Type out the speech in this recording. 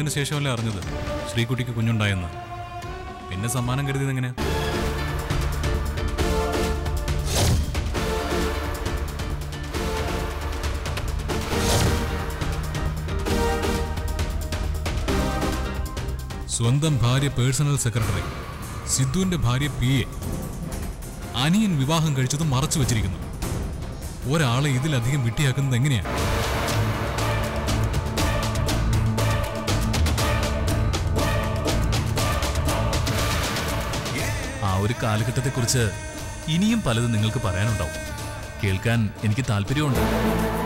വന്നതിന് ശേഷമല്ലേ അറിഞ്ഞത് ശ്രീകുട്ടിക്ക് കുഞ്ഞുണ്ടായെന്ന് പിന്നെ സമ്മാനം കരുതിയത് എങ്ങനെയാ സ്വന്തം ഭാര്യ പേഴ്സണൽ സെക്രട്ടറി സിദ്ധുവിന്റെ ഭാര്യ പി എ അനിയൻ വിവാഹം കഴിച്ചത് മറച്ചു വച്ചിരിക്കുന്നു ഒരാളെ ഇതിലധികം വിട്ടിയാക്കുന്നത് എങ്ങനെയാ ആ ഒരു കാലഘട്ടത്തെക്കുറിച്ച് ഇനിയും പലതും നിങ്ങൾക്ക് പറയാനുണ്ടാവും കേൾക്കാൻ എനിക്ക് താല്പര്യമുണ്ട്